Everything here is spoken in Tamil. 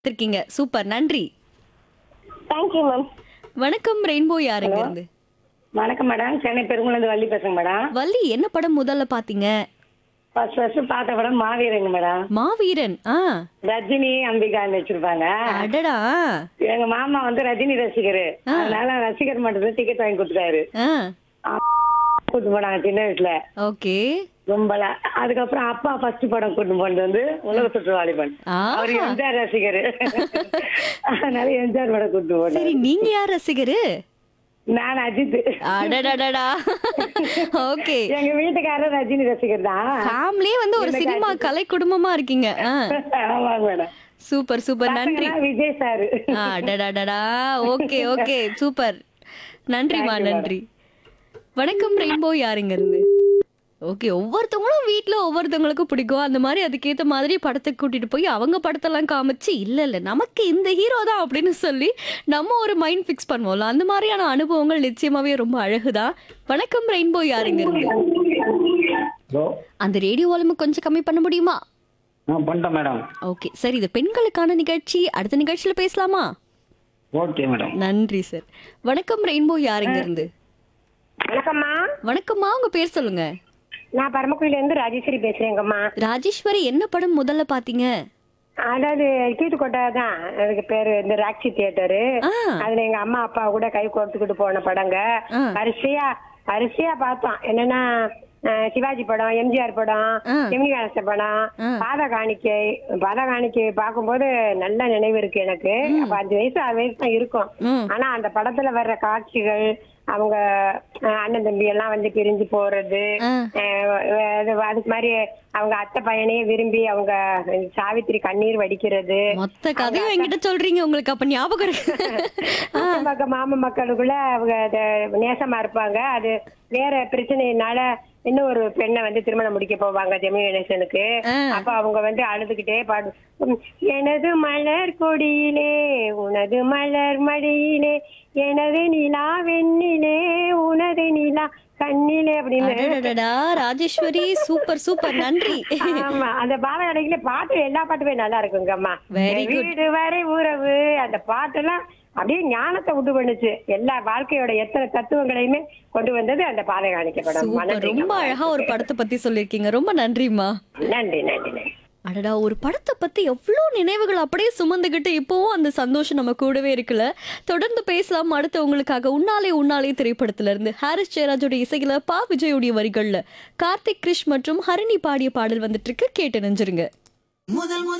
இருக்கீங்க சூப்பர் நன்றி தேங்க்யூ மேம் வணக்கம் ரெயின்போ யாருங்க இருந்து வணக்கம் மேடம் சென்னை பெருங்குளந்து வள்ளி பேசுங்க மேடம் வள்ளி என்ன படம் முதல்ல பாத்தீங்க ஃபர்ஸ்ட் ஃபர்ஸ்ட் பார்த்த படம் மாவீரங்க மேடம் மாவீரன் ஆ ரஜினி அம்பிகா வச்சிருப்பாங்க அடடா எங்க மாமா வந்து ரஜினி ரசிகர் அதனால ரசிகர் மன்றத்துல டிக்கெட் வாங்கி கொடுத்துட்டாரு ஆ கூட்டு போனாங்க சின்ன வயசுல ஓகே கும்பலா அதுக்கப்புறம் அப்பா ஃபர்ஸ்ட் படம் கூட்டு போனது வந்து உலக சுற்றுவாளிபன் ஆ அவர் எம்ஜிஆர் ரசிகர் அதனால எம்ஜிஆர் படம் கூட்டு போனாரு சரி நீங்க யார் ரசிகரு நான் அஜித் அடடடடா ஓகே எங்க வீட்டுக்காரர் ரஜினி ரசிகர் தான் ஃபேமிலியே வந்து ஒரு சினிமா கலை குடும்பமா இருக்கீங்க ஆ ஆமாங்க மேடம் சூப்பர் சூப்பர் நன்றி பசங்கெல்லாம் விஜய் சார் ஆ, அடடடடா ஓகே ஓகே சூப்பர் நன்றிமா நன்றி வணக்கம் ரெயின்போ யாருங்க இருந்து ஓகே ஒவ்வொருத்தவங்களும் வீட்ல ஒவ்வொருத்தவங்களுக்கும் பிடிக்கும் அந்த மாதிரி அதுக்கேத்த மாதிரி படத்துக்கு கூட்டிட்டு போய் அவங்க படத்தெல்லாம் காமிச்சு இல்ல இல்ல நமக்கு இந்த ஹீரோ தான் அப்படின்னு சொல்லி நம்ம ஒரு மைண்ட் ஃபிக்ஸ் பண்ணுவோம்ல அந்த மாதிரியான அனுபவங்கள் நிச்சயமாவே ரொம்ப அழகுதான் வணக்கம் ரெயின்போ யாருங்க இருந்து ஹலோ அந்த ரேடியோ வால்யூம் கொஞ்சம் கம்மி பண்ண முடியுமா ஆ பண்ணிட்டேன் மேடம் ஓகே சரி இது பெண்களுக்கான நிகழ்ச்சி அடுத்த நிகழ்ச்சியில பேசலாமா ஓகே மேடம் நன்றி சார் வணக்கம் ரெயின்போ யாருங்க இருந்து வணக்கம்மா வணக்கம்மா உங்க பேர் சொல்லுங்க நான் பரமக்குடியில இருந்து ராஜேஸ்வரி பேசுறேங்கம்மா ராஜேஸ்வரி என்ன படம் முதல்ல பாத்தீங்க அதாவது கீட்டுக்கோட்டை தான் அதுக்கு பேரு இந்த ராக்சி தியேட்டரு ஆ அதுல எங்க அம்மா அப்பா கூட கை கோர்த்துக்கிட்டு போன படங்க ஆ. வரிசையா வரிசையா பார்த்தோம் என்னன்னா அஹ், சிவாஜி படம் எம்ஜிஆர் படம் ஆ. எம்ஜி கணேச படம் ஆ. பாத காணிக்கை பாத காணிக்கை பார்க்கும்போது நல்ல நினைவு இருக்கு எனக்கு அப்ப அஞ்சு வயசு ஆறு வயசு தான் இருக்கும் ம் ஆனா அந்த படத்துல வர்ற காட்சிகள் அவங்க அஹ், அண்ணன் தம்பி எல்லாம் வந்து பிரிஞ்சு போறது ஆ. அஹ், அது அதுக்கு மாதிரி அவங்க அத்தை பையனையே விரும்பி அவங்க சாவித்திரி கண்ணீர் வடிக்கிறது மொத்த கதையும் என்கிட்ட சொல்றீங்க உங்களுக்கு அப்ப ஞாபகம் இருக்கு ஆ, அக்கம் பக்கம் மாமா மக்களுக்குள்ள அவங்க அத நேசமா இருப்பாங்க அது வேற பிரச்சனையினால இன்னும் ஒரு பெண்ணை வந்து திருமணம் முடிக்க போவாங்க ஜெமினி கணேசனுக்கு ஆ. அப்ப அவங்க வந்து அழுதுகிட்டே பாடு உம், எனது மலர் கொடியிலே உனது மலர் மடியிலே எனது நிலா வெண்ணிலே உனது நிலா கண்ணிலே அப்படின்னு அடடடடா ராஜேஸ்வரி சூப்பர் சூப்பர் நன்றி ஆமா அந்த பாவை அடைக்கல பாட்டு எல்லா பாட்டுமே நல்லா இருக்குங்கம்மா Very good. வீடு வரை உறவு அந்த பாட்டெல்லாம் அப்படியே ஞானத்தை உண்டு பண்ணுச்சு எல்லா வாழ்க்கையோட எத்தனை தத்துவங்களையுமே கொண்டு வந்தது அந்த பாதை காணிக்கப்படும் சூப்பர் ரொம்ப அழகா ஒரு படத்தை பத்தி சொல்லிருக்கீங்க ரொம்ப நன்றிம்மா நன்றி நன்றி நன்றி அடடா ஒரு படத்தை பத்தி எவ்வளோ நினைவுகள் அப்படியே சுமந்துக்கிட்டு இப்போவும் அந்த சந்தோஷம் நம்ம கூடவே இருக்குல்ல தொடர்ந்து பேசலாம் அடுத்து உங்களுக்காக உன்னாலே உன்னாலே திரைப்படத்துல இருந்து ஹாரிஸ் ஜெயராஜோட இசையில பா விஜயோடைய வரிகள்ல கார்த்திக் கிருஷ் மற்றும் ஹரிணி பாடிய பாடல் வந்துட்டு இருக்கு கேட்டு நெஞ்சிருங்க முதல் முதல்